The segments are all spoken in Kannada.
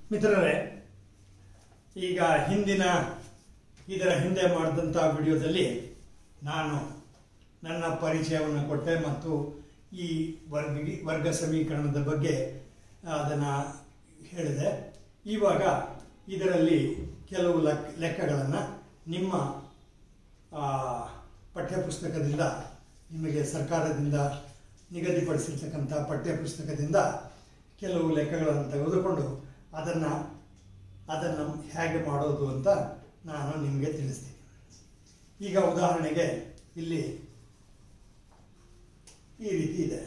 ಮಿತ್ರರೇ ಈಗ ಹಿಂದಿನ ಇದರ ಹಿಂದೆ ಮಾಡಿದಂಥ ವಿಡಿಯೋದಲ್ಲಿ ನಾನು ನನ್ನ ಪರಿಚಯವನ್ನು ಕೊಟ್ಟೆ ಮತ್ತು ಈ ವರ್ಗ ವರ್ಗ ಸಮೀಕರಣದ ಬಗ್ಗೆ ಅದನ್ನು ಹೇಳಿದೆ ಇವಾಗ ಇದರಲ್ಲಿ ಕೆಲವು ಲೆಕ್ ಲೆಕ್ಕಗಳನ್ನು ನಿಮ್ಮ ಆ, ಪಠ್ಯಪುಸ್ತಕದಿಂದ ನಿಮಗೆ ಸರ್ಕಾರದಿಂದ ನಿಗದಿಪಡಿಸಿರ್ತಕ್ಕಂಥ ಪಠ್ಯಪುಸ್ತಕದಿಂದ ಕೆಲವು ಲೆಕ್ಕಗಳನ್ನು ತೆಗೆದುಕೊಂಡು ಅದನ್ನು ಅದನ್ನು ಹೇಗೆ ಮಾಡೋದು ಅಂತ ನಾನು ನಿಮಗೆ ತಿಳಿಸ್ತೀನಿ ಈಗ ಉದಾಹರಣೆಗೆ ಇಲ್ಲಿ ಈ ರೀತಿ ಇದೆ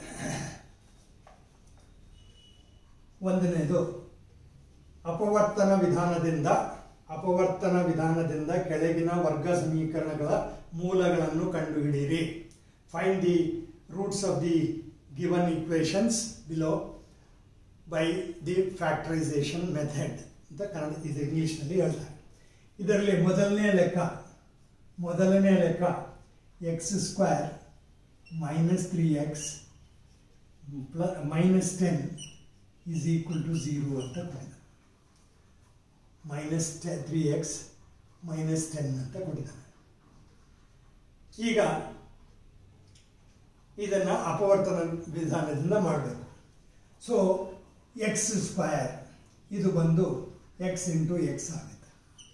ಒಂದನೇದು ಅಪವರ್ತನ ವಿಧಾನದಿಂದ ಅಪವರ್ತನ ವಿಧಾನದಿಂದ ಕೆಳಗಿನ ವರ್ಗ ಸಮೀಕರಣಗಳ ಮೂಲಗಳನ್ನು ಕಂಡುಹಿಡಿಯಿರಿ find the roots of the given equations below by the factorisation method ಅಂತ ಕನ್ನಡ ಇದು ಇಂಗ್ಲೀಷ್ನಲ್ಲಿ ಹೇಳ್ತಾರೆ ಇದರಲ್ಲಿ ಮೊದಲನೇ ಲೆಕ್ಕ ಮೊದಲನೇ ಲೆಕ್ಕ x square minus three x plus minus ten is equal to zero ಅಂತ ಕೊಟ್ಟಿದ್ದಾರೆ ಮೈನಸ್ ಟೆ ತ್ರೀ ಎಕ್ಸ್ ಮೈನಸ್ ಟೆನ್ ಅಂತ ಕೊಟ್ಟಿದ್ದಾನೆ ಈಗ ಇದನ್ನು ಅಪವರ್ತನ ವಿಧಾನದಿಂದ ಮಾಡಬೇಕು ಸೊ ಎಕ್ಸ್ ಸ್ಕ್ವಯರ್ ಇದು ಬಂದು ಎಕ್ಸ್ ಇಂಟು ಎಕ್ಸ್ ಆಗುತ್ತೆ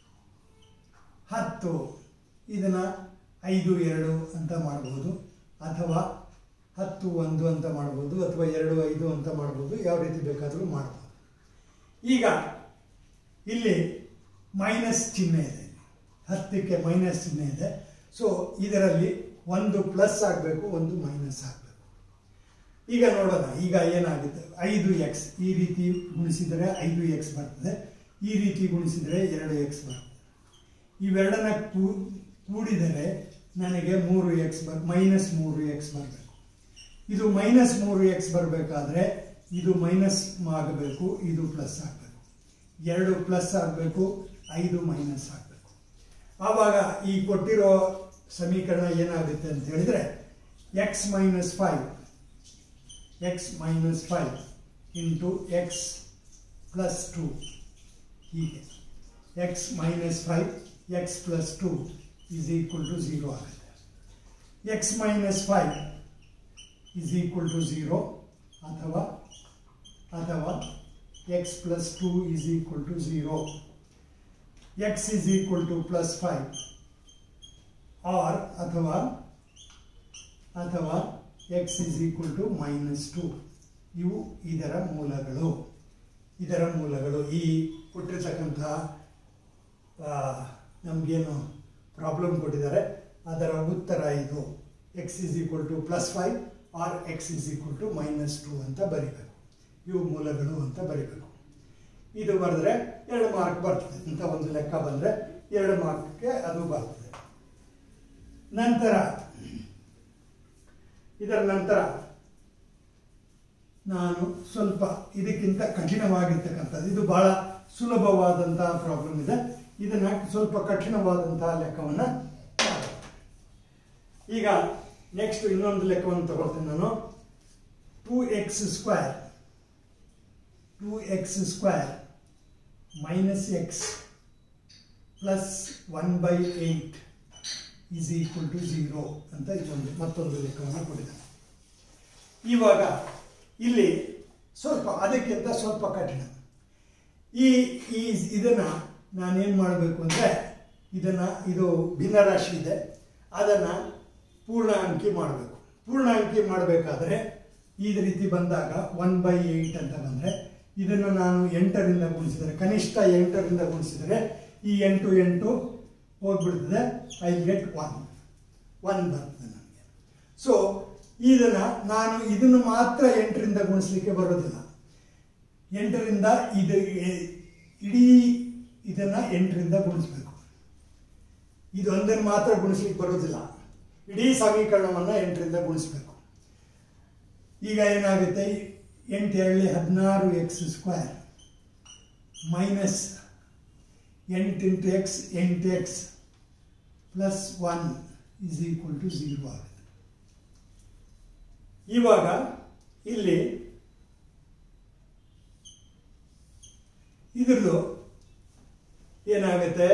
ಹತ್ತು ಇದನ್ನು ಐದು ಎರಡು ಅಂತ ಮಾಡ್ಬೋದು ಅಥವಾ ಹತ್ತು ಒಂದು ಅಂತ ಮಾಡ್ಬೋದು ಅಥವಾ ಎರಡು ಐದು ಅಂತ ಮಾಡ್ಬೋದು ಯಾವ ರೀತಿ ಬೇಕಾದರೂ ಮಾಡ್ಬೋದು ಈಗ ಇಲ್ಲಿ ಮೈನಸ್ ಚಿಹ್ನೆ ಇದೆ ಹತ್ತಕ್ಕೆ ಮೈನಸ್ ಚಿಹ್ನೆ ಇದೆ ಸೊ ಇದರಲ್ಲಿ ಒಂದು ಪ್ಲಸ್ ಆಗಬೇಕು ಒಂದು ಮೈನಸ್ ಆಗಬೇಕು ಈಗ ನೋಡೋಣ ಈಗ ಏನಾಗುತ್ತೆ ಐದು ಎಕ್ಸ್ ಈ ರೀತಿ ಗುಣಿಸಿದರೆ ಐದು ಎಕ್ಸ್ ಬರ್ತದೆ ಈ ರೀತಿ ಗುಣಿಸಿದರೆ ಎರಡು ಎಕ್ಸ್ ಬರ್ತದೆ ಇವೆರಡನ್ನ ಕೂ- ಕೂಡಿದರೆ ನನಗೆ ಮೂರು ಎಕ್ಸ್ ಬರ್ ಮೈನಸ್ ಮೂರು ಎಕ್ಸ್ ಬರಬೇಕು ಇದು ಮೈನಸ್ ಮೂರು ಎಕ್ಸ್ ಬರಬೇಕಾದ್ರೆ ಇದು ಮೈನಸ್ ಆಗಬೇಕು ಇದು ಪ್ಲಸ್ ಆಗಬೇಕು ಎರಡು ಪ್ಲಸ್ ಆಗಬೇಕು ಐದು ಮೈನಸ್ ಆಗಬೇಕು ಆವಾಗ ಈ ಕೊಟ್ಟಿರೋ ಸಮೀಕರಣ ಏನಾಗುತ್ತೆ ಅಂತ ಹೇಳಿದ್ರೆ x minus five x minus five into x plus two ಹೀಗೆ x minus five x plus two is equal to zero ಆಗುತ್ತೆ x minus five is equal to zero ಅಥವಾ ಅಥವಾ x plus two is equal to zero x is equal to plus five or ಅಥವಾ ಅಥವಾ x is equal to minus two ಇವು ಇದರ ಮೂಲಗಳು ಇದರ ಮೂಲಗಳು ಈ ಕೊಟ್ಟಿರ್ತಕ್ಕಂತಹ ಆ, ನಮಗೇನು ಪ್ರಾಬ್ಲಮ್ ಕೊಟ್ಟಿದ್ದಾರೆ ಅದರ ಉತ್ತರ ಇದು x is equal to plus five or x is equal to minus two ಅಂತ ಬರಿಬೇಕು ಇವು ಮೂಲಗಳು ಅಂತ ಬರಿಬೇಕು ಇದು ಬರೆದ್ರೆ ಎರಡು ಮಾರ್ಕ್ ಬರ್ತದೆ ಇಂಥ ಒಂದು ಲೆಕ್ಕ ಬಂದರೆ ಎರಡು ಮಾರ್ಕ್ಗೆ ಅದು ಬರ್ತದೆ ನಂತರ ಇದರ ನಂತರ ನಾನು ಸ್ವಲ್ಪ ಇದಕ್ಕಿಂತ ಕಠಿಣವಾಗಿರ್ತಕ್ಕಂಥದ್ದು ಇದು ಬಹಳ ಸುಲಭವಾದಂತಹ ಪ್ರಾಬ್ಲಮ್ ಇದೆ ಇದನ್ನ ಸ್ವಲ್ಪ ಕಠಿಣವಾದಂತಹ ಲೆಕ್ಕವನ್ನು ಮಾಡೋಣ. ಈಗ ನೆಕ್ಸ್ಟ್ ಇನ್ನೊಂದು ಲೆಕ್ಕವನ್ನು ತಗೊಳ್ತೀನಿ ನಾನು two x square two x square minus x plus one by eight is equal to zero ಅಂತ ಇದೊಂದು ಮತ್ತೊಂದು ಲೆಕ್ಕವನ್ನು ಕೊಟ್ಟಿದ್ದಾನೆ ಇವಾಗ ಇಲ್ಲಿ ಸ್ವಲ್ಪ ಅದಕ್ಕಿಂತ ಸ್ವಲ್ಪ ಕಠಿಣ ಈ ಈ ಇದನ್ನು ನಾನೇನು ಮಾಡಬೇಕು ಅಂದರೆ ಇದನ್ನು ಇದು ಭಿನ್ನರಾಶಿ ಇದೆ ಅದನ್ನು ಪೂರ್ಣ ಅಂಕಿ ಮಾಡಬೇಕು ಪೂರ್ಣ ಅಂಕಿ ಮಾಡಬೇಕಾದ್ರೆ ಈ ರೀತಿ ಬಂದಾಗ ಒನ್ ಬೈ ಏಯ್ಟ್ ಅಂತ ಬಂದರೆ ಇದನ್ನು ನಾನು ಎಂಟರಿಂದ ಗುಣಿಸಿದರೆ ಕನಿಷ್ಠ ಎಂಟರಿಂದ ಗುಣಿಸಿದರೆ ಈ ಎಂಟು ಎಂಟು ಹೋಗ್ಬಿಡ್ತದೆ ಐ ಗೆಟ್ ಒನ್ ಒನ್ ಬರ್ತದೆ ನನಗೆ ಸೊ ಇದನ್ನು ನಾನು ಇದನ್ನು ಮಾತ್ರ ಎಂಟರಿಂದ ಗುಣಿಸ್ಲಿಕ್ಕೆ ಬರೋದಿಲ್ಲ ಎಂಟರಿಂದ ಇದು ಎ- ಇಡೀ ಇದನ್ನು ಎಂಟರಿಂದ ಗುಣಿಸ್ಬೇಕು ಇದೊಂದನ್ನು ಮಾತ್ರ ಗುಣಿಸ್ಲಿಕ್ಕೆ ಬರೋದಿಲ್ಲ ಇಡೀ ಸಮೀಕರಣವನ್ನು ಎಂಟರಿಂದ ಗುಣಿಸ್ಬೇಕು ಈಗ ಏನಾಗುತ್ತೆ ಎಂಟು ಎರಡಲಿ ಹದಿನಾರು ಎಕ್ಸ್ ಸ್ಕ್ವೇರ್ ಮೈನಸ್ ಎಂಟು ಇಂಟು ಎಕ್ಸ್ ಎಂಟು x plus one is equal to zero ಆಗುತ್ತೆ ಇವಾಗ ಇಲ್ಲಿ ಇದ್ರದ್ದು ಏನಾಗುತ್ತೆ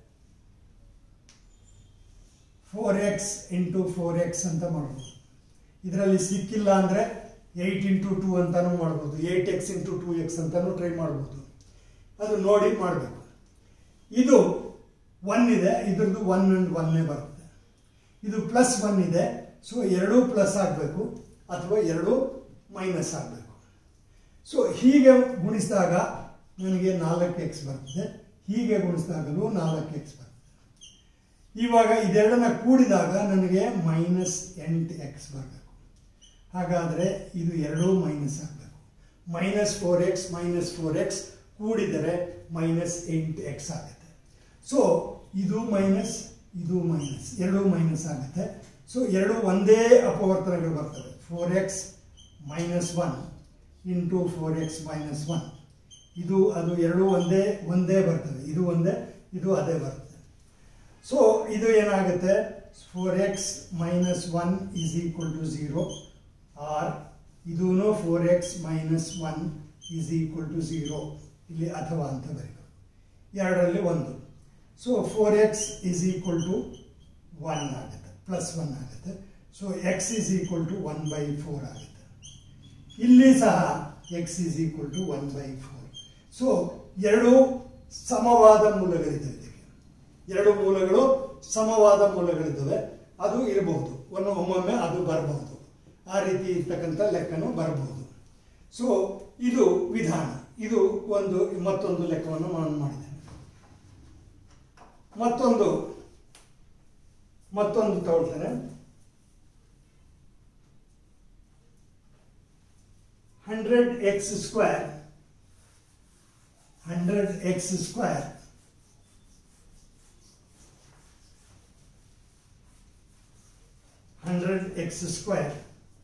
four x into four x ಅಂತ ಮಾಡ್ಬೋದು ಇದರಲ್ಲಿ ಸಿಕ್ಕಿಲ್ಲ ಅಂದರೆ ಏಯ್ಟ್ ಇಂಟು ಟೂ ಅಂತಾನೂ ಮಾಡ್ಬೋದು eight x into two x ಅಂತಾನೂ ಟ್ರೈ ಮಾಡ್ಬೋದು ಅದು ನೋಡಿ ಮಾಡಬೇಕು ಇದು ಒನ್ ಇದೆ ಇದ್ರದ್ದು ಒನ್ ಅಂಡ್ ಒನ್ನೇ ಬರುತ್ತೆ ಇದು ಪ್ಲಸ್ ಒನ್ ಇದೆ ಸೊ ಎರಡೂ ಪ್ಲಸ್ ಆಗಬೇಕು ಅಥವಾ ಎರಡೂ ಮೈನಸ್ ಆಗಬೇಕು ಸೊ ಹೀಗೆ ಗುಣಿಸಿದಾಗ ನನಗೆ ನಾಲ್ಕು ಎಕ್ಸ್ ಬರ್ತದೆ ಹೀಗೆ ಗುಣಿಸಿದಾಗಲೂ ನಾಲ್ಕು ಎಕ್ಸ್ ಬರ್ತದೆ ಇವಾಗ ಇದೆರಡನ್ನ ಕೂಡಿದಾಗ ನನಗೆ ಮೈನಸ್ ಎಂಟು ಎಕ್ಸ್ ಬರಬೇಕು ಹಾಗಾದರೆ ಇದು ಎರಡೂ ಮೈನಸ್ ಆಗಬೇಕು minus four x minus four x ಕೂಡಿದರೆ ಮೈನಸ್ ಎಂಟು ಎಕ್ಸ್ ಆಗುತ್ತೆ ಸೊ ಇದು ಮೈನಸ್ ಇದು ಮೈನಸ್ ಎರಡೂ ಮೈನಸ್ ಆಗುತ್ತೆ ಸೊ ಎರಡು ಒಂದೇ ಅಪವರ್ತನಗಳು ಬರ್ತವೆ four x minus one into four x minus one ಇದು ಅದು ಎರಡೂ ಒಂದೇ ಒಂದೇ ಬರ್ತವೆ ಇದು ಒಂದೇ ಇದು ಅದೇ ಬರ್ತದೆ ಸೊ ಇದು ಏನಾಗುತ್ತೆ four x minus one is equal to zero or ಇದೂ four x minus one is equal to zero ಇಲ್ಲಿ ಅಥವಾ ಅಂತ ಬರೀಬೇಕು ಎರಡರಲ್ಲಿ ಒಂದು so four x is equal to one ಆಗುತ್ತೆ ಪ್ಲಸ್ ಒನ್ ಆಗುತ್ತೆ so x is equal to one by four ಆಗುತ್ತೆ ಇಲ್ಲಿ ಸಹ x is equal to one by four so ಎರಡು ಸಮವಾದ ಮೂಲಗಳಿದ್ದಾವೆ ಇದಕ್ಕೆ ಎರಡು ಮೂಲಗಳು ಸಮವಾದ ಮೂಲಗಳಿದ್ದಾವೆ ಅದು ಇರಬಹುದು ಒಂದು ಒಮ್ಮೊಮ್ಮೆ ಅದು ಬರಬಹುದು ಆ ರೀತಿ ಇರ್ತಕ್ಕಂಥ ಲೆಕ್ಕನೂ ಬರಬಹುದು ಸೊ ಇದು ವಿಧಾನ ಇದು ಒಂದು ಮತ್ತೊಂದು ಲೆಕ್ಕವನ್ನು ನಾನು ಮಾಡಿದ್ದೇನೆ ಮತ್ತೊಂದು ಮತ್ತೊಂದು ತಗೊಳ್ತೇನೆ hundred x square hundred x square hundred x square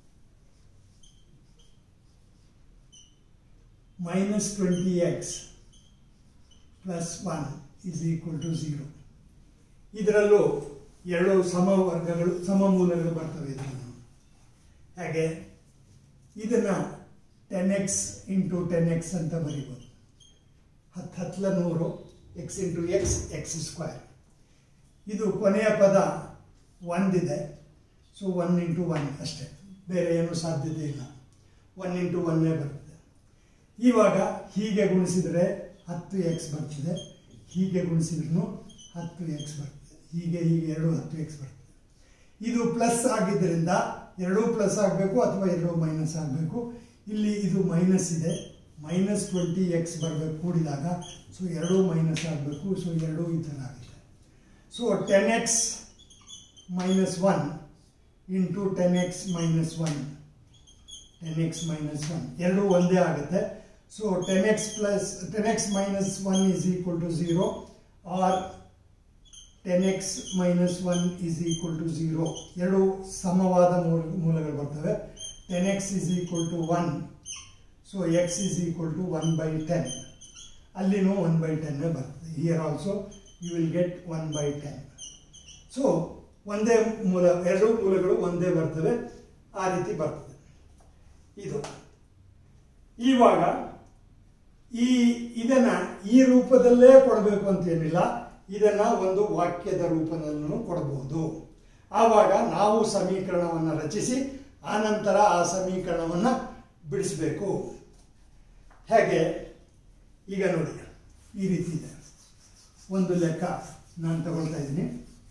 minus twenty x plus one is equal to zero ಇದರಲ್ಲೂ ಎರಡು ಸಮವರ್ಗಗಳು ಸಮಮೂಲಗಳು ಬರ್ತವೆ ಇದನ್ನು ಹಾಗೆ ಇದನ್ನು ten x into ten x ಅಂತ ಬರೀಬೋದು ಹತ್ತು ಹತ್ತಲ ನೂರು x into x x square ಇದು ಕೊನೆಯ ಪದ ಒಂದಿದೆ ಸೊ ಒನ್ ಇಂಟು ಒನ್ ಅಷ್ಟೇ ಬೇರೆ ಏನೂ ಸಾಧ್ಯತೆ ಇಲ್ಲ ಒನ್ ಇಂಟು ಒನ್ನೇ ಬರುತ್ತೆ ಇವಾಗ ಹೀಗೆ ಗುಣಿಸಿದರೆ ಹತ್ತು ಎಕ್ಸ್ ಬರ್ತದೆ ಹೀಗೆ ಗುಣಿಸಿದ್ರೂ ಹತ್ತು ಎಕ್ಸ್ ಬರ್ತದೆ ಹೀಗೆ ಹೀಗೆ ಎರಡು ಹತ್ತು ಎಕ್ಸ್ ಬರ್ತದೆ ಇದು ಪ್ಲಸ್ ಆಗಿದ್ದರಿಂದ ಎರಡೂ ಪ್ಲಸ್ ಆಗಬೇಕು ಅಥವಾ ಎರಡೂ ಮೈನಸ್ ಆಗಬೇಕು ಇಲ್ಲಿ ಇದು ಮೈನಸ್ ಇದೆ ಮೈನಸ್ ಟ್ವೆಂಟಿ ಎಕ್ಸ್ ಬರಬೇಕು ಕೂಡಿದಾಗ ಸೊ ಎರಡೂ ಮೈನಸ್ ಆಗಬೇಕು ಸೊ ಎರಡೂ ಈ ಥರ ಆಗಿದೆ so ten x minus one into ten x minus one ten x minus one ಎರಡೂ ಒಂದೇ ಆಗುತ್ತೆ so ten x plus ten x minus one is equal to zero or ten x minus one is equal to zero ಎರಡು ಸಮವಾದ ಮೂಲ ಮೂಲಗಳು ಬರ್ತವೆ ten x is equal to one so x is equal to one by ten ಅಲ್ಲಿನೂ ಒನ್ ಬೈ ಟೆನ್ನೇ ಬರ್ತದೆ here also you will get one by ten so ಒಂದೇ ಮೂಲ ಎರಡು ಮೂಲಗಳು ಒಂದೇ ಬರ್ತವೆ ಆ ರೀತಿ ಬರ್ತದೆ ಇದು ಇವಾಗ ಈ ಇದನ್ನ ಈ ರೂಪದಲ್ಲೇ ಕೊಡಬೇಕು ಅಂತೇನಿಲ್ಲ ಇದನ್ನ ಒಂದು ವಾಕ್ಯದ ರೂಪದಲ್ಲೂ ಕೊಡಬಹುದು ಆವಾಗ ನಾವು ಸಮೀಕರಣವನ್ನು ರಚಿಸಿ ಆನಂತರ ಆ ಸಮೀಕರಣವನ್ನು ಬಿಡಿಸಬೇಕು ಹೇಗೆ ಈಗ ನೋಡಿ ಈ ರೀತಿ ಇದೆ ಒಂದು ಲೆಕ್ಕ ನಾನು ತಗೊಳ್ತಾ ಇದ್ದೀನಿ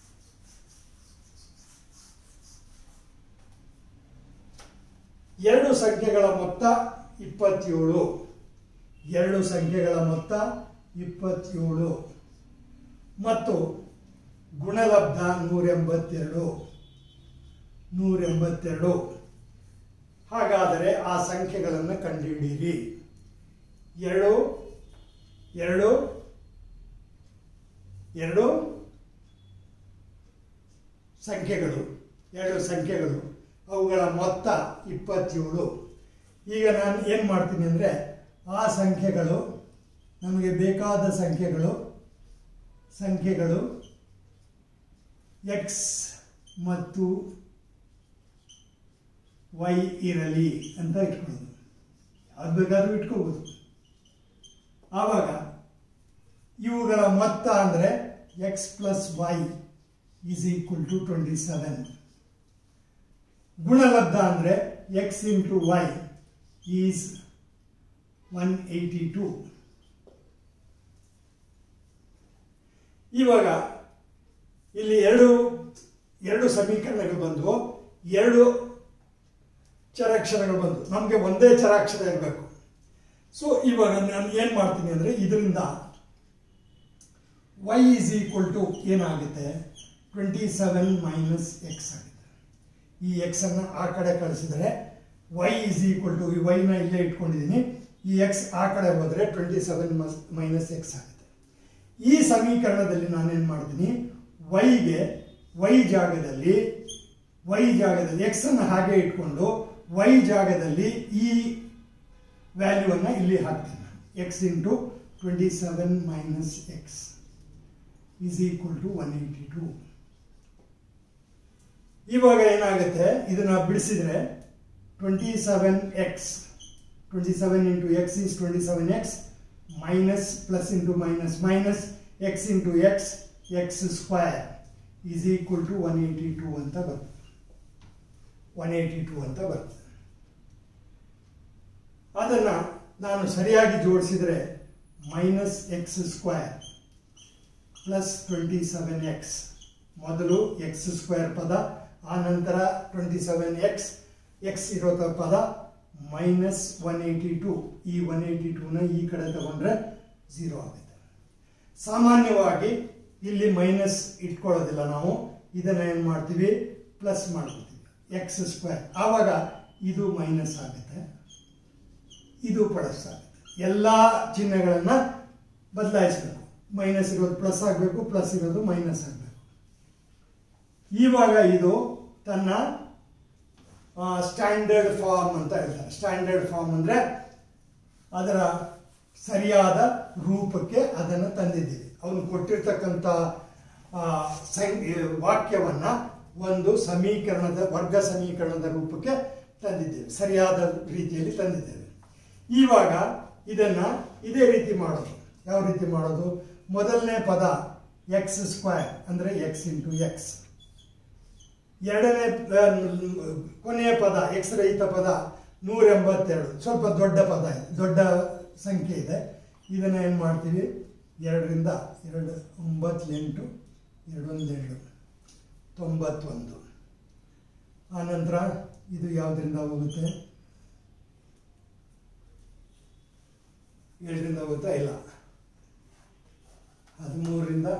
ಎರಡು ಸಂಖ್ಯೆಗಳ ಮೊತ್ತ ಇಪ್ಪತ್ತೇಳು ಎರಡು ಸಂಖ್ಯೆಗಳ ಮೊತ್ತ ಇಪ್ಪತ್ತೇಳು ಮತ್ತು ಗುಣಲಬ್ಧ ನೂರೆಂಬತ್ತೆರಡು ನೂರೆಂಬತ್ತೆರಡು ಹಾಗಾದರೆ ಆ ಸಂಖ್ಯೆಗಳನ್ನು ಕಂಡುಹಿಡಿಯಿರಿ ಎರಡು ಎರಡು ಎರಡು ಸಂಖ್ಯೆಗಳು ಎರಡು ಸಂಖ್ಯೆಗಳು ಅವುಗಳ ಮೊತ್ತ ಇಪ್ಪತ್ತೇಳು ಈಗ ನಾನು ಏನು ಮಾಡ್ತೀನಿ ಅಂದರೆ ಆ ಸಂಖ್ಯೆಗಳು ನಮಗೆ ಬೇಕಾದ ಸಂಖ್ಯೆಗಳು ಸಂಖ್ಯೆಗಳು ಎಕ್ಸ್ ಮತ್ತು ವೈ ಇರಲಿ ಅಂತ ಇಟ್ಕೊಳ್ಳೋದು ಅದು ಬೇಕಾದ್ರೂ ಇಟ್ಕೋಬೋದು ಆವಾಗ ಇವುಗಳ ಮೊತ್ತ ಅಂದರೆ x plus y is equal to twenty seven ಗುಣಲಬ್ಧ ಅಂದರೆ x into y is one eighty two ಇವಾಗ ಇಲ್ಲಿ ಎರಡು ಎರಡು ಸಮೀಕರಣಗಳು ಬಂದವು ಎರಡು ಚರಾಕ್ಷರಗಳು ಬಂದು ನಮಗೆ ಒಂದೇ ಚರಾಕ್ಷರ ಇರಬೇಕು ಸೊ ಇವಾಗ ನಾನು ಏನು ಮಾಡ್ತೀನಿ ಅಂದರೆ ಇದರಿಂದ ವೈ ಈಸ್ ಈಕ್ವಲ್ ಟು ಏನಾಗುತ್ತೆ ಟ್ವೆಂಟಿ ಸೆವೆನ್ ಮೈನಸ್ ಎಕ್ಸ್ ಆಗುತ್ತೆ ಈ ಎಕ್ಸ್ ಅನ್ನು ಆ ಕಡೆ ಕಳಿಸಿದರೆ ವೈ ಈಸ್ ಈಕ್ವಲ್ ಟು ಈ ವೈನ ಇಲ್ಲೇ ಇಟ್ಕೊಂಡಿದ್ದೀನಿ ಈ ಎಕ್ಸ್ ಆ ಕಡೆ ಹೋದರೆ ಟ್ವೆಂಟಿ ಸೆವೆನ್ ಮೈನಸ್ ಎಕ್ಸ್ ಆಗುತ್ತೆ ಈ ಸಮೀಕರಣದಲ್ಲಿ ನಾನೇನು ಮಾಡ್ತೀನಿ ವೈಗೆ ವೈ ಜಾಗದಲ್ಲಿ ವೈ ಜಾಗದಲ್ಲಿ ಎಕ್ಸ್ ಅನ್ನು ಹಾಗೆ ಇಟ್ಕೊಂಡು ವೈ ಜಾಗದಲ್ಲಿ ಈ ವ್ಯಾಲ್ಯೂವನ್ನು ಇಲ್ಲಿ ಹಾಕ್ತೀನಿ x into twenty seven minus x is equal to one eighty two ಇವಾಗ ಏನಾಗುತ್ತೆ ಇದನ್ನ ಬಿಡಿಸಿದ್ರೆ twenty seven x twenty seven into x is twenty seven x minus plus into minus minus x into x x square is equal to one eighty two ಅಂತ ಬರ್ತದೆ ಒನ್ ಏಯ್ಟಿ ಟು ಅಂತ ಬರ್ತದೆ ಅದನ್ನು ನಾನು ಸರಿಯಾಗಿ ಜೋಡಿಸಿದರೆ minus x square plus twenty seven x ಮೊದಲು ಎಕ್ಸ್ ಸ್ಕ್ವೇರ್ ಪದ ಆ ನಂತರ ಟ್ವೆಂಟಿ ಸೆವೆನ್ ಎಕ್ಸ್ ಎಕ್ಸ್ ಇರೋ ಪದ ಮೈನಸ್ ಒನ್ ಏಯ್ಟಿ ಟು ಈ ಒನ್ ಏಯ್ಟಿ ಟೂನ ಈ ಕಡೆ ತಗೊಂಡ್ರೆ ಝೀರೋ ಆಗುತ್ತೆ ಸಾಮಾನ್ಯವಾಗಿ ಇಲ್ಲಿ ಮೈನಸ್ ಇಟ್ಕೊಳ್ಳೋದಿಲ್ಲ ನಾವು ಇದನ್ನು ಏನು ಮಾಡ್ತೀವಿ ಪ್ಲಸ್ ಮಾಡ್ಕೊತೀವಿ ಎಕ್ಸ್ ಸ್ಕ್ವೇರ್ ಆವಾಗ ಇದು ಮೈನಸ್ ಆಗುತ್ತೆ ಇದು ಪ್ಲಸ್ ಆಗುತ್ತೆ ಎಲ್ಲ ಚಿಹ್ನೆಗಳನ್ನು ಬದಲಾಯಿಸಬೇಕು ಮೈನಸ್ ಇರೋದು ಪ್ಲಸ್ ಆಗಬೇಕು ಪ್ಲಸ್ ಇರೋದು ಮೈನಸ್ ಆಗಬೇಕು ಇವಾಗ ಇದು ತನ್ನ ಸ್ಟ್ಯಾಂಡರ್ಡ್ ಫಾರ್ಮ್ ಅಂತ ಹೇಳ್ತಾರೆ ಸ್ಟ್ಯಾಂಡರ್ಡ್ ಫಾರ್ಮ್ ಅಂದರೆ ಅದರ ಸರಿಯಾದ ರೂಪಕ್ಕೆ ಅದನ್ನು ತಂದಿದ್ದೀವಿ ಅವನು ಕೊಟ್ಟಿರ್ತಕ್ಕಂಥ ವಾಕ್ಯವನ್ನು ಒಂದು ಸಮೀಕರಣದ ವರ್ಗ ಸಮೀಕರಣದ ರೂಪಕ್ಕೆ ತಂದಿದ್ದೇವೆ ಸರಿಯಾದ ರೀತಿಯಲ್ಲಿ ತಂದಿದ್ದೇವೆ ಇವಾಗ ಇದನ್ನು ಇದೇ ರೀತಿ ಮಾಡೋದು ಯಾವ ರೀತಿ ಮಾಡೋದು ಮೊದಲನೇ ಪದ ಎಕ್ಸ್ ಸ್ಕ್ವೇರ್ ಅಂದರೆ ಎಕ್ಸ್ ಇಂಟು ಎಕ್ಸ್ ಎರಡನೇ ಕೊನೆಯ ಪದ ಎಕ್ಸ್ ರಹಿತ ಪದ ನೂರ ಎಂಬತ್ತೆರಡು ಸ್ವಲ್ಪ ದೊಡ್ಡ ಪದ ಇದೆ ದೊಡ್ಡ ಸಂಖ್ಯೆ ಇದೆ ಇದನ್ನು ಏನು ಮಾಡ್ತೀವಿ ಎರಡರಿಂದ ಎರಡು ಒಂಬತ್ತೆಂಟು ಎರಡೊಂದು ಎರಡು ತೊಂಬತ್ತೊಂದು ಆನಂತರ ಇದು ಯಾವುದರಿಂದ ಹೋಗುತ್ತೆ ಏಳರಿಂದ ಹೋಗುತ್ತಾ ಇಲ್ಲ ಹದಿಮೂರರಿಂದ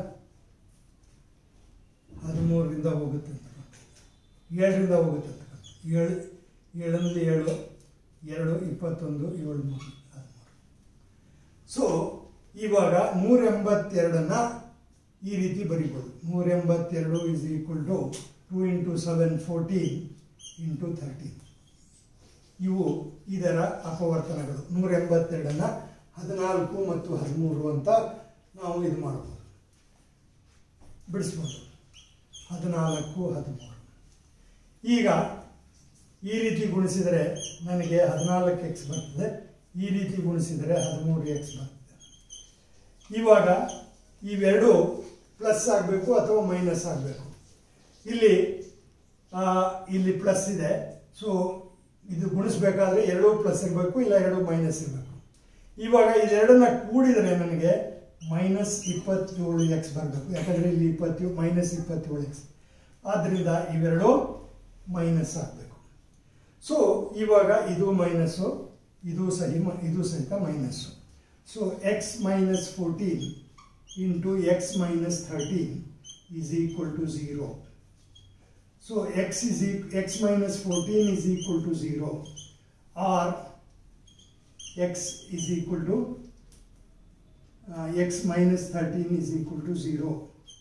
ಹದಿಮೂರರಿಂದ ಹೋಗುತ್ತೆ ಅಂತ ಏಳರಿಂದ ಹೋಗುತ್ತೆ ಅಂತ ಏಳು ಏಳರಲ್ಲಿ ಏಳು ಎರಡು ಇಪ್ಪತ್ತೊಂದು ಏಳು ಮೂರು ಹದಿಮೂರು ಸೊ ಇವಾಗ ನೂರ ಎಂಬತ್ತೆರಡನ್ನು ಈ ರೀತಿ ಬರಿಬೋದು ನೂರ ಎಂಬತ್ತೆರಡು is equal to two into seven fourteen into thirteen ಇವು ಇದರ ಅಪವರ್ತನಗಳು ನೂರ ಎಂಬತ್ತೆರಡನ್ನು ಹದಿನಾಲ್ಕು ಮತ್ತು ಹದಿಮೂರು ಅಂತ ನಾವು ಇದು ಮಾಡ್ಬೋದು ಬಿಡಿಸ್ಬೋದು ಹದಿನಾಲ್ಕು ಹದಿಮೂರು ಈಗ ಈ ರೀತಿ ಗುಣಿಸಿದರೆ ನನಗೆ ಹದಿನಾಲ್ಕು ಎಕ್ಸ್ ಬರ್ತದೆ ಈ ರೀತಿ ಗುಣಿಸಿದರೆ ಹದಿಮೂರು ಎಕ್ಸ್ ಬರ್ತದೆ ಇವಾಗ ಇವೆರಡು ಪ್ಲಸ್ ಆಗಬೇಕು ಅಥವಾ ಮೈನಸ್ ಆಗಬೇಕು ಇಲ್ಲಿ ಆ, ಇಲ್ಲಿ ಪ್ಲಸ್ ಇದೆ ಸೊ ಇದು ಗುಣಿಸ್ಬೇಕಾದ್ರೆ ಎರಡೂ ಪ್ಲಸ್ ಇರಬೇಕು ಇಲ್ಲ ಎರಡು ಮೈನಸ್ ಇರಬೇಕು ಇವಾಗ ಇದೆರಡನ್ನ ಕೂಡಿದರೆ ನನಗೆ ಮೈನಸ್ ಇಪ್ಪತ್ತೇಳು ಎಕ್ಸ್ ಬರಬೇಕು ಯಾಕಂದರೆ ಇಲ್ಲಿ ಇಪ್ಪತ್ತೇಳು ಮೈನಸ್ ಇಪ್ಪತ್ತೇಳು ಎಕ್ಸ್ ಆದ್ದರಿಂದ ಇವೆರಡು ಮೈನಸ್ ಆಗಬೇಕು ಸೊ ಇವಾಗ ಇದು ಮೈನಸ್ಸು ಇದು ಸಹಿ ಮ- ಇದು ಸಹಿತ minus so x minus fourteen into x minus thirteen is equal to zero so x is x minus fourteen is equal to zero or x is equal to x minus thirteen is equal to zero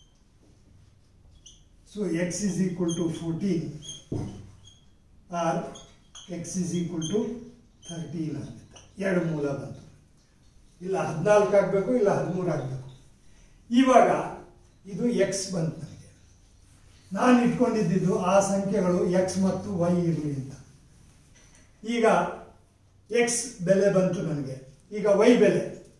so x is equal to fourteen or x is equal to thirteen ಆಗುತ್ತೆ ಎರಡು ಮೂಲ ಬಂತು ಇಲ್ಲ ಹದಿನಾಲ್ಕು ಆಗಬೇಕು ಇಲ್ಲ ಹದಿಮೂರು ಆಗಬೇಕು ಇವಾಗ ಇದು ಎಕ್ಸ್ ಬಂತು ನನಗೆ ನಾನು ಇಟ್ಕೊಂಡಿದ್ದು ಆ ಸಂಖ್ಯೆಗಳು ಎಕ್ಸ್ ಮತ್ತು ವೈ ಇರಲಿ ಅಂತ ಈಗ ಎಕ್ಸ್ ಬೆಲೆ ಬಂತು ನನಗೆ ಈಗ ವೈ ಬೆಲೆ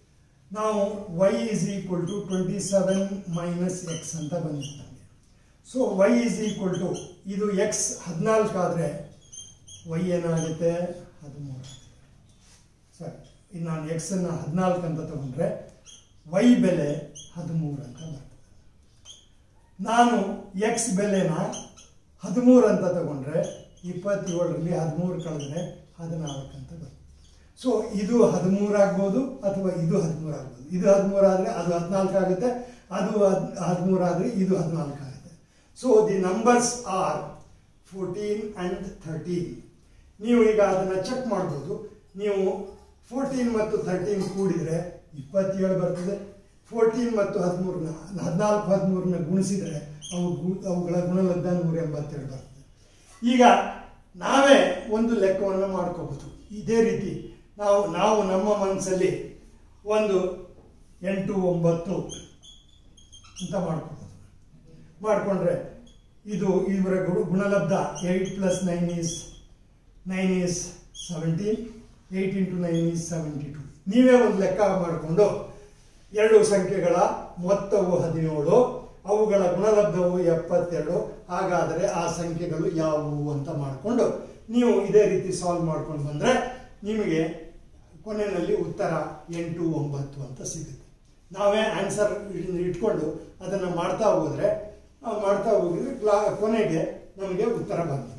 ನಾವು y is equal to twenty seven minus x ಅಂತ ಬಂದಿತ್ತು ನಮಗೆ so y is equal to ಇದು ಎಕ್ಸ್ ಹದಿನಾಲ್ಕು ಆದರೆ ವೈ ಏನಾಗುತ್ತೆ ಹದಿಮೂರು ಸರಿ ಇನ್ನು ನಾನು ಎಕ್ಸನ್ನು ಹದಿನಾಲ್ಕು ಅಂತ ತಗೊಂಡ್ರೆ ವೈ ಬೆಲೆ ಹದಿಮೂರು ಅಂತ ಬರ್ತದೆ ನಾನು ಎಕ್ಸ್ ಬೆಲೆನ ಹದಿಮೂರು ಅಂತ ತಗೊಂಡ್ರೆ ಇಪ್ಪತ್ತೇಳರಲ್ಲಿ ಹದಿಮೂರು ಕಳೆದ್ರೆ ಹದಿನಾಲ್ಕು ಅಂತ ಬರ್ತದೆ ಸೊ ಇದು ಹದಿಮೂರು ಆಗ್ಬೋದು ಅಥವಾ ಇದು ಹದಿಮೂರು ಆಗ್ಬೋದು ಇದು ಹದಿಮೂರು ಆದರೆ ಅದು ಹದಿನಾಲ್ಕು ಆಗುತ್ತೆ ಅದು ಹದ್ ಹದಿಮೂರು ಆದರೆ ಇದು ಹದಿನಾಲ್ಕು ಆಗುತ್ತೆ so the numbers are fourteen and thirteen ನೀವು ಈಗ ಅದನ್ನು ಚೆಕ್ ಮಾಡ್ಬೋದು ನೀವು ಫೋರ್ಟೀನ್ ಮತ್ತು ಥರ್ಟೀನ್ ಕೂಡಿದರೆ ಇಪ್ಪತ್ತೇಳು ಬರ್ತದೆ ಫೋರ್ಟೀನ್ ಮತ್ತು ಹದಿಮೂರನ್ನ ಹದಿನಾಲ್ಕು ಹದಿಮೂರನ್ನ ಗುಣಿಸಿದರೆ ಅವು ಗು- ಅವುಗಳ ಗುಣಲಬ್ಧ ನೂರ ಎಂಬತ್ತೇಳು ಬರ್ತದೆ ಈಗ ನಾವೇ ಒಂದು ಲೆಕ್ಕವನ್ನು ಮಾಡ್ಕೋಬೋದು ಇದೇ ರೀತಿ ನಾವು ನಾವು ನಮ್ಮ ಮನಸ್ಸಲ್ಲಿ ಒಂದು ಎಂಟು ಒಂಬತ್ತು ಅಂತ ಮಾಡ್ಕೋಬೋದು ಮಾಡಿಕೊಂಡ್ರೆ ಇದು ಇವರ ಗು- ಗುಣಲಬ್ಧ eight plus nine is nine is seventeen eight into nine is seventy two ನೀವೇ ಒಂದು ಲೆಕ್ಕ ಮಾಡಿಕೊಂಡು ಎರಡು ಸಂಖ್ಯೆಗಳ ಮೊತ್ತವು ಹದಿನೇಳು ಅವುಗಳ ಗುಣಲಬ್ಧವು ಎಪ್ಪತ್ತೆರಡು ಹಾಗಾದರೆ ಆ ಸಂಖ್ಯೆಗಳು ಯಾವುವು ಅಂತ ಮಾಡಿಕೊಂಡು ನೀವು ಇದೇ ರೀತಿ ಸಾಲ್ವ್ ಮಾಡ್ಕೊಂಡು ಬಂದರೆ ನಿಮಗೆ ಕೊನೆಯಲ್ಲಿ ಉತ್ತರ ಎಂಟು ಒಂಬತ್ತು ಅಂತ ಸಿಗುತ್ತೆ ನಾವೇ ಆನ್ಸರ್ ಇಟ್ಕೊಂಡು ಅದನ್ನು ಮಾಡ್ತಾ ಹೋದರೆ ನಾವು ಮಾಡ್ತಾ ಹೋಗಿದ್ರೆ ಕ್ಲಾ ಕೊನೆಗೆ ನಮಗೆ ಉತ್ತರ ಬಂತು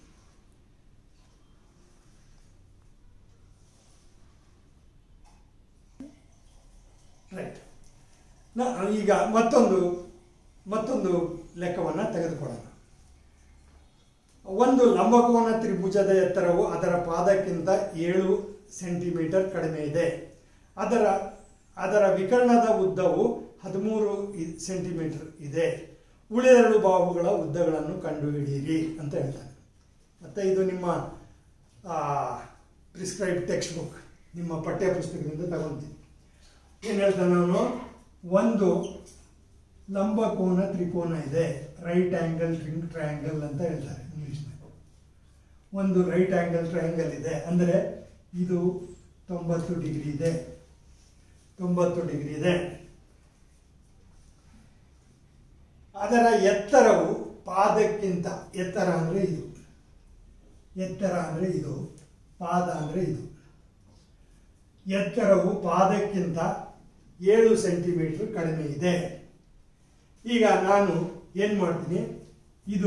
ರೈಟ್ ನಾ ಈಗ ಮತ್ತೊಂದು ಮತ್ತೊಂದು ಲೆಕ್ಕವನ್ನು ತೆಗೆದುಕೊಳ್ಳೋಣ ಒಂದು ಲಂಬಕೋನ ತ್ರಿಭುಜದ ಎತ್ತರವು ಅದರ ಪಾದಕ್ಕಿಂತ ಏಳು ಸೆಂಟಿಮೀಟರ್ ಕಡಿಮೆ ಇದೆ ಅದರ ಅದರ ವಿಕರ್ಣದ ಉದ್ದವು ಹದಿಮೂರು ಇ- ಸೆಂಟಿಮೀಟರ್ ಇದೆ ಉಳಿದೆರಡು ಬಾಹುಗಳ ಉದ್ದಗಳನ್ನು ಕಂಡುಹಿಡಿಯಿರಿ ಅಂತ ಹೇಳ್ತಾನೆ ಮತ್ತು ಇದು ನಿಮ್ಮ ಪ್ರಿಸ್ಕ್ರೈಬ್ ಟೆಕ್ಸ್ಟ್ ಬುಕ್ ನಿಮ್ಮ ಪಠ್ಯ ಪುಸ್ತಕದಿಂದ ತಗೊಂತೀನಿ ಏನು ಹೇಳ್ತಾನೆ ನಾನು ಒಂದು ಲಂಬಕೋನ ತ್ರಿಕೋನ ಇದೆ ರೈಟ್ ಆ್ಯಂಗಲ್ ರಿಂಗ್ ಟ್ರಯಾಂಗಲ್ ಅಂತ ಹೇಳ್ತಾರೆ ಇಂಗ್ಲೀಷ್ನಲ್ಲಿ ಒಂದು ರೈಟ್ ಆ್ಯಂಗಲ್ ಟ್ರಯಾಂಗಲ್ ಇದೆ ಅಂದರೆ ಇದು ತೊಂಬತ್ತು ಡಿಗ್ರಿ ಇದೆ ತೊಂಬತ್ತು ಡಿಗ್ರಿ ಇದೆ ಅದರ ಎತ್ತರವು ಪಾದಕ್ಕಿಂತ ಎತ್ತರ ಅಂದರೆ ಇದು ಎತ್ತರ ಅಂದರೆ ಇದು ಪಾದ ಅಂದರೆ ಇದು ಎತ್ತರವು ಪಾದಕ್ಕಿಂತ ಏಳು ಸೆಂಟಿಮೀಟರ್ ಕಡಿಮೆ ಇದೆ ಈಗ ನಾನು ಏನು ಮಾಡ್ತೀನಿ ಇದು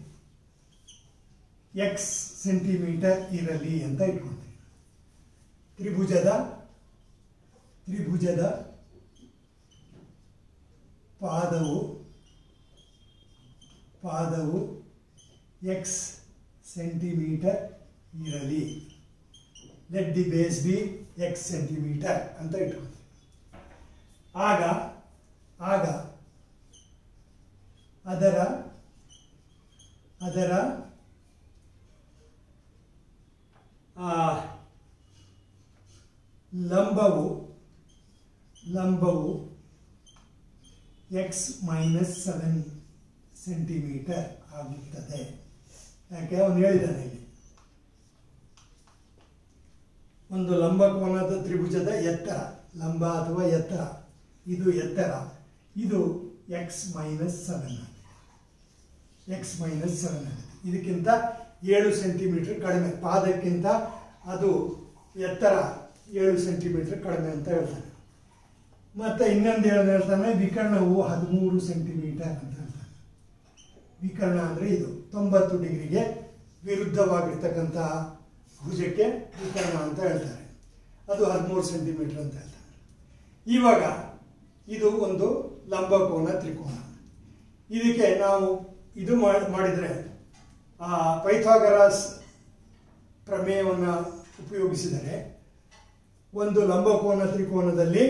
ಎಕ್ಸ್ ಸೆಂಟಿಮೀಟರ್ ಇರಲಿ ಅಂತ ಇಟ್ಕೊಳ್ತೀನಿ ತ್ರಿಭುಜದ ತ್ರಿಭುಜದ ಪಾದವು ಪಾದವು ಎಕ್ಸ್ ಸೆಂಟಿಮೀಟರ್ ಇರಲಿ let the base b x centimetre ಅಂತ ಇಟ್ಕೊಳ್ತೀನಿ ಆಗ ಆಗ ಅದರ ಅದರ ಆ, ಲಂಬವು ಲಂಬವು ಎಕ್ಸ್ ಮೈನಸ್ ಸೆವೆನ್ ಸೆಂಟಿಮೀಟರ್ ಆಗುತ್ತದೆ ಯಾಕೆ ಅವನು ಹೇಳಿದ್ದಾನೆ ಇಲ್ಲಿ ಒಂದು ಲಂಬಕೋನದ ತ್ರಿಭುಜದ ಎತ್ತರ ಲಂಬ ಅಥವಾ ಎತ್ತರ ಇದು ಎತ್ತರ ಇದು x minus seven x minus seven ಆಗುತ್ತೆ ಇದಕ್ಕಿಂತ ಏಳು ಸೆಂಟಿಮೀಟರ್ ಕಡಿಮೆ ಪಾದಕ್ಕಿಂತ ಅದು ಎತ್ತರ ಏಳು ಸೆಂಟಿಮೀಟರ್ ಕಡಿಮೆ ಅಂತ ಹೇಳ್ತಾನೆ ಮತ್ತು ಇನ್ನೊಂದು ಏನು ಹೇಳ್ತಾನೆ ವಿಕರ್ಣವು ಹದಿಮೂರು ಸೆಂಟಿಮೀಟರ್ ಅಂತ ಹೇಳ್ತಾನೆ ವಿಕರ್ಣ ಅಂದರೆ ಇದು ತೊಂಬತ್ತು ಡಿಗ್ರಿಗೆ ವಿರುದ್ಧವಾಗಿರ್ತಕ್ಕಂತಹ ಭುಜಕ್ಕೆ ವಿಕರ್ಣ ಅಂತ ಹೇಳ್ತಾರೆ ಅದು ಹದಿಮೂರು ಸೆಂಟಿಮೀಟರ್ ಅಂತ ಹೇಳ್ತಾರೆ ಇವಾಗ ಇದು ಒಂದು ಲಂಬಕೋನ ತ್ರಿಕೋನ ಇದಕ್ಕೆ ನಾವು ಇದು ಮಾಡಿ ಮಾಡಿದರೆ ಪೈಥಾಗರಾಸ್ ಪ್ರಮೇಯವನ್ನು ಉಪಯೋಗಿಸಿದರೆ ಒಂದು ಲಂಬಕೋನ ತ್ರಿಕೋನದಲ್ಲಿ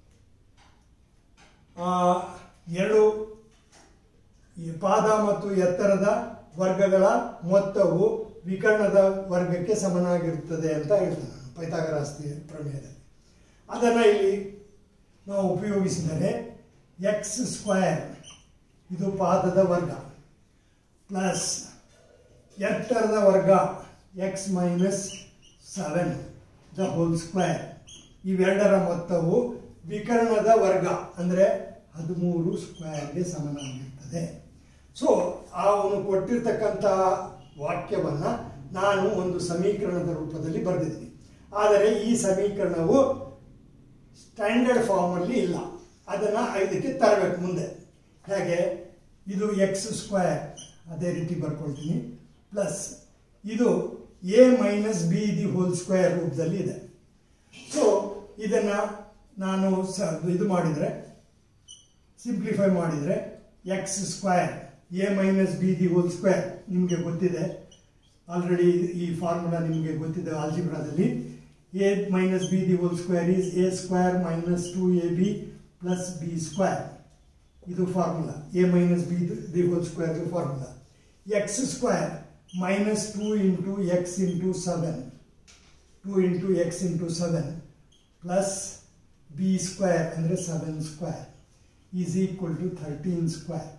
ಆ, ಎರಡು ಈ ಪಾದ ಮತ್ತು ಎತ್ತರದ ವರ್ಗಗಳ ಮೊತ್ತವು ವಿಕರ್ಣದ ವರ್ಗಕ್ಕೆ ಸಮನಾಗಿರುತ್ತದೆ ಅಂತ ಹೇಳ್ತಾನೆ ನಾನು ಪೈಥಾಗರಾಸ್ ಪ್ರಮೇಯದಲ್ಲಿ ಅದನ್ನು ಇಲ್ಲಿ ನಾವು ಉಪಯೋಗಿಸಿದರೆ ಎಕ್ಸ್ ಸ್ಕ್ವಯರ್ ಇದು ಪಾದದ ವರ್ಗ ಪ್ಲಸ್ ಎತ್ತರದ ವರ್ಗ x minus seven the whole square ಇವೆರಡರ ಮೊತ್ತವು ವಿಕರ್ಣದ ವರ್ಗ ಅಂದರೆ ಹದಿಮೂರು ಸ್ಕ್ವೇರ್ಗೆ ಸಮನಾಗಿರ್ತದೆ ಸೊ ಅವನು ಕೊಟ್ಟಿರ್ತಕ್ಕಂತಹ ವಾಕ್ಯವನ್ನು ನಾನು ಒಂದು ಸಮೀಕರಣದ ರೂಪದಲ್ಲಿ ಬರೆದಿದ್ದೀನಿ ಆದರೆ ಈ ಸಮೀಕರಣವು ಸ್ಟ್ಯಾಂಡರ್ಡ್ ಫಾರ್ಮಲ್ಲಿ ಇಲ್ಲ ಅದನ್ನು ಇದಕ್ಕೆ ತರಬೇಕು ಮುಂದೆ ಹೇಗೆ ಇದು ಎಕ್ಸ್ ಸ್ಕ್ವೇರ್ ಅದೇ ರೀತಿ ಬರ್ಕೊಳ್ತೀನಿ ಪ್ಲಸ್ ಇದು a minus b the whole square ರೂಪದಲ್ಲಿ ಇದೆ ಸೊ ಇದನ್ನು ನಾನು ಸ ಇದು ಮಾಡಿದರೆ ಸಿಂಪ್ಲಿಫೈ ಮಾಡಿದರೆ x square a minus b the whole square ನಿಮಗೆ ಗೊತ್ತಿದೆ ಆಲ್ರೆಡಿ ಈ ಫಾರ್ಮುಲಾ ನಿಮಗೆ ಗೊತ್ತಿದೆ ಆಲ್ಜಿಬ್ರಾದಲ್ಲಿ a minus b the whole square is a square minus two a b plus b square ಇದು formula a minus b the whole square formula x square minus two into x into seven two into x into seven plus b square ಅಂದರೆ seven square is equal to thirteen square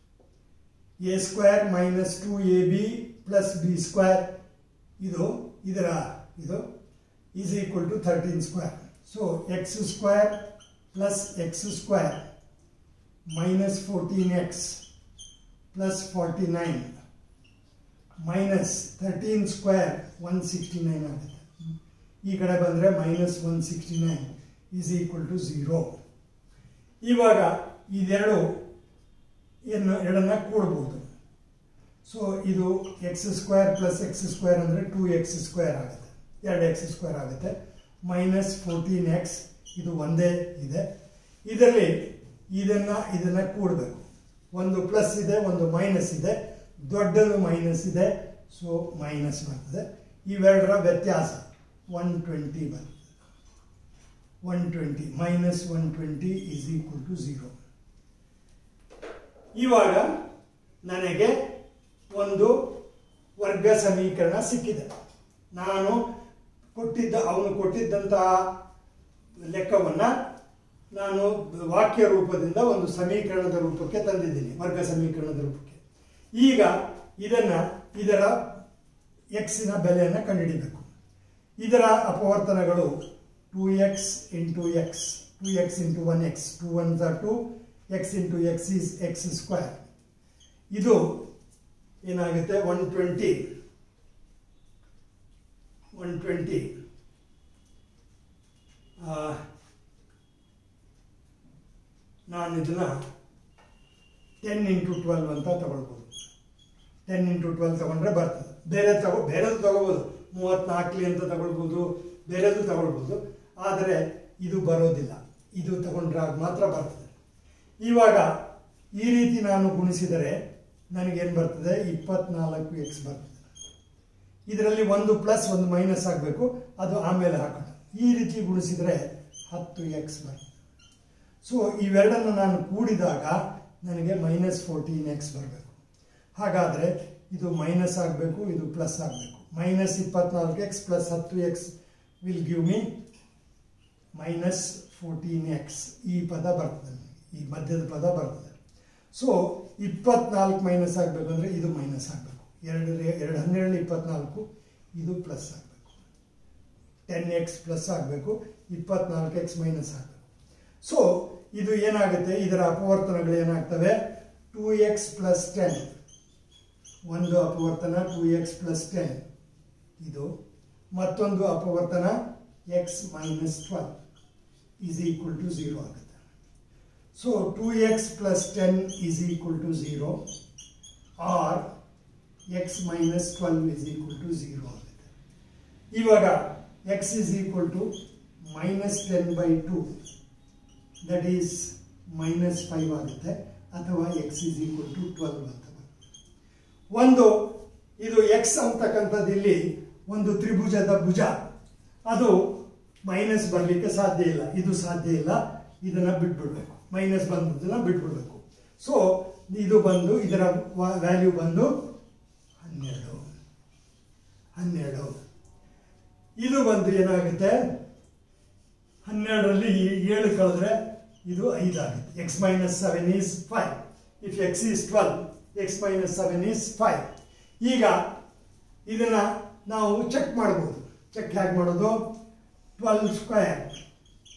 A square minus two a b plus b square ಇದು ಇದರ ಇದು is equal to thirteen square so x square plus x square minus fourteen x plus forty nine minus thirteen square one sixty nine ಆಗುತ್ತೆ ಈ ಕಡೆ ಬಂದರೆ minus one sixty nine is equal to zero ಇವಾಗ ಇದೆರಡು ಏನು ಎರಡನ್ನ ಕೂಡ್ಬೋದು ಸೊ ಇದು x square plus x square ಅಂದರೆ ಟೂ ಎಕ್ಸ್ ಸ್ಕ್ವೇರ್ ಆಗುತ್ತೆ ಎರಡು ಎಕ್ಸ್ ಸ್ಕ್ವೇರ್ ಆಗುತ್ತೆ ಮೈನಸ್ ಫೋರ್ಟೀನ್ ಎಕ್ಸ್ ಇದು ಒಂದೇ ಇದೆ ಇದರಲ್ಲಿ ಇದನ್ನು ಇದನ್ನು ಕೂಡಬೇಕು ಒಂದು ಪ್ಲಸ್ ಇದೆ ಒಂದು ಮೈನಸ್ ಇದೆ ದೊಡ್ಡದು ಮೈನಸ್ ಇದೆ ಸೊ ಮೈನಸ್ ಬರ್ತದೆ ಇವೆರಡರ ವ್ಯತ್ಯಾಸ ಒನ್ ಟ್ವೆಂಟಿ ಬರ್ತದೆ one twenty minus one twenty is equal to zero ಇವಾಗ ನನಗೆ ಒಂದು ವರ್ಗ ಸಮೀಕರಣ ಸಿಕ್ಕಿದೆ ನಾನು ಕೊಟ್ಟಿದ್ದ ಅವನು ಕೊಟ್ಟಿದ್ದಂತಹ ಲೆಕ್ಕವನ್ನು ನಾನು ವಾಕ್ಯ ರೂಪದಿಂದ ಒಂದು ಸಮೀಕರಣದ ರೂಪಕ್ಕೆ ತಂದಿದ್ದೀನಿ ವರ್ಗ ಸಮೀಕರಣದ ರೂಪಕ್ಕೆ ಈಗ ಇದನ್ನು ಇದರ ಎಕ್ಸಿನ ಬೆಲೆಯನ್ನು ಕಂಡುಹಿಡಿಬೇಕು ಇದರ ಅಪವರ್ತನಗಳು two x into x two x into one x two one ಝ two x into x is x square ಇದು ಏನಾಗುತ್ತೆ ಒನ್ ಟ್ವೆಂಟಿ ಒನ್ ಟ್ವೆಂಟಿ ನಾನು ಇದನ್ನು ಟೆನ್ ಇಂಟು ಟ್ವೆಲ್ವ್ ಅಂತ ತಗೊಳ್ಬೋದು ಟೆನ್ ಇಂಟು ಟ್ವೆಲ್ವ್ ತಗೊಂಡ್ರೆ ಬರ್ತದೆ ಬೇರೆ ತಗೋ ಬೇರೆದು ತಗೋಬೋದು ಮೂವತ್ತ್ನಾಲ್ಕಲಿ ಅಂತ ತಗೊಳ್ಬೋದು ಬೇರೆದು ತಗೊಳ್ಬೋದು ಆದರೆ ಇದು ಬರೋದಿಲ್ಲ ಇದು ತಗೊಂಡ್ರಾಗ ಮಾತ್ರ ಬರ್ತದೆ ಇವಾಗ ಈ ರೀತಿ ನಾನು ಗುಣಿಸಿದರೆ ನನಗೇನು ಬರ್ತದೆ ಇಪ್ಪತ್ನಾಲ್ಕು ಎಕ್ಸ್ ಬರ್ತದೆ ಇದರಲ್ಲಿ ಒಂದು ಪ್ಲಸ್ ಒಂದು ಮೈನಸ್ ಆಗಬೇಕು ಅದು ಆಮೇಲೆ ಹಾಕೋಣ ಈ ರೀತಿ ಗುಣಿಸಿದರೆ ಹತ್ತು ಎಕ್ಸ್ ಬರ್ತದೆ ಸೊ ಇವೆರಡನ್ನು ನಾನು ಕೂಡಿದಾಗ ನನಗೆ ಮೈನಸ್ ಫೋರ್ಟೀನ್ ಎಕ್ಸ್ ಬರಬೇಕು ಹಾಗಾದರೆ ಇದು ಮೈನಸ್ ಆಗಬೇಕು ಇದು ಪ್ಲಸ್ ಆಗಬೇಕು ಮೈನಸ್ ಇಪ್ಪತ್ನಾಲ್ಕು ಎಕ್ಸ್ ಪ್ಲಸ್ ಹತ್ತು x will give me minus fourteen x ಈ ಪದ ಬರ್ತದೆ ಈ ಮಧ್ಯದ ಪದ ಬರ್ತದೆ ಸೊ ಇಪ್ಪತ್ನಾಲ್ಕು ಮೈನಸ್ ಆಗಬೇಕು ಅಂದರೆ ಇದು ಮೈನಸ್ ಆಗಬೇಕು ಎರಡು ಎರಡು ಹನ್ನೆರಡು ಇಪ್ಪತ್ನಾಲ್ಕು ಇದು ಪ್ಲಸ್ ಆಗಬೇಕು ಟೆನ್ ಎಕ್ಸ್ ಪ್ಲಸ್ ಆಗಬೇಕು ಇಪ್ಪತ್ನಾಲ್ಕು ಎಕ್ಸ್ ಮೈನಸ್ ಆಗಬೇಕು ಸೊ ಇದು ಏನಾಗುತ್ತೆ ಇದರ ಅಪವರ್ತನಗಳು ಏನಾಗ್ತವೆ ಟೂ ಎಕ್ಸ್ ಪ್ಲಸ್ ಟೆನ್ ಒಂದು ಅಪವರ್ತನ ಟೂ ಎಕ್ಸ್ ಪ್ಲಸ್ ಟೆನ್ ಇದು ಮತ್ತೊಂದು ಅಪವರ್ತನ x minus twelve is equal to zero ಆಗುತ್ತೆ so two x plus ten is equal to zero or x minus twelve is equal to zero ಆಗುತ್ತೆ ಇವಾಗ x is equal to minus ten by two that is minus five ಆಗುತ್ತೆ ಅಥವಾ x is equal to twelve ಅಂತ ಬರುತ್ತೆ ಒಂದು ಇದು ಎಕ್ಸ್ ಅಂತಕ್ಕಂಥದ್ದು ಇಲ್ಲಿ ಒಂದು ತ್ರಿಭುಜದ ಭುಜ ಅದು ಮೈನಸ್ ಬರಲಿಕ್ಕೆ ಸಾಧ್ಯ ಇಲ್ಲ ಇದು ಸಾಧ್ಯ ಇಲ್ಲ ಇದನ್ನು ಬಿಟ್ಬಿಡ್ಬೇಕು ಮೈನಸ್ ಬಂದದನ್ನು ಬಿಟ್ಬಿಡ್ಬೇಕು ಸೊ ಇದು ಬಂದು ಇದರ ವ್ಯಾಲ್ಯೂ ಬಂದು ಹನ್ನೆರಡು ಹನ್ನೆರಡು ಇದು ಬಂದು ಏನಾಗುತ್ತೆ ಹನ್ನೆರಡರಲ್ಲಿ ಈ ಏಳು ಕಳೆದ್ರೆ ಇದು ಐದಾಗುತ್ತೆ x minus seven is five if x is twelve x minus seven is five ಈಗ ಇದನ್ನು ನಾವು ಚೆಕ್ ಮಾಡ್ಬೋದು ಚೆಕ್ ಹೇಗೆ ಮಾಡೋದು twelve square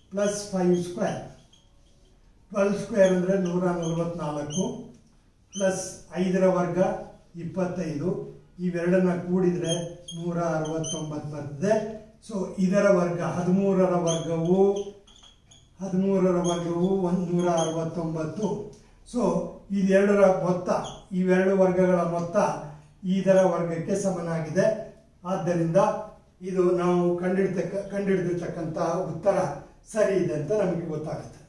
plus five square twelve square ಅಂದರೆ ನೂರ ನಲವತ್ನಾಲ್ಕು ಪ್ಲಸ್ ಐದರ ವರ್ಗ ಇಪ್ಪತ್ತೈದು ಇವೆರಡನ್ನ ಕೂಡಿದರೆ ನೂರ ಅರವತ್ತೊಂಬತ್ತು ಬರ್ತದೆ ಸೊ ಇದರ ವರ್ಗ ಹದಿಮೂರರ ವರ್ಗವು ಹದಿಮೂರರ ವರ್ಗವು ಒಂದು ನೂರ ಅರವತ್ತೊಂಬತ್ತು ಸೊ ಇದೆರಡರ ಮೊತ್ತ ಇವೆರಡು ವರ್ಗಗಳ ಮೊತ್ತ ಇದರ ವರ್ಗಕ್ಕೆ ಸಮನಾಗಿದೆ ಆದ್ದರಿಂದ ಇದು ನಾವು ಕಂಡಿಡ್ತಕ್ಕ ಕಂಡಿಡಿದಿರ್ತಕ್ಕಂತಹ ಉತ್ತರ ಸರಿ ಇದೆ ಅಂತ ನಮಗೆ ಗೊತ್ತಾಗುತ್ತೆ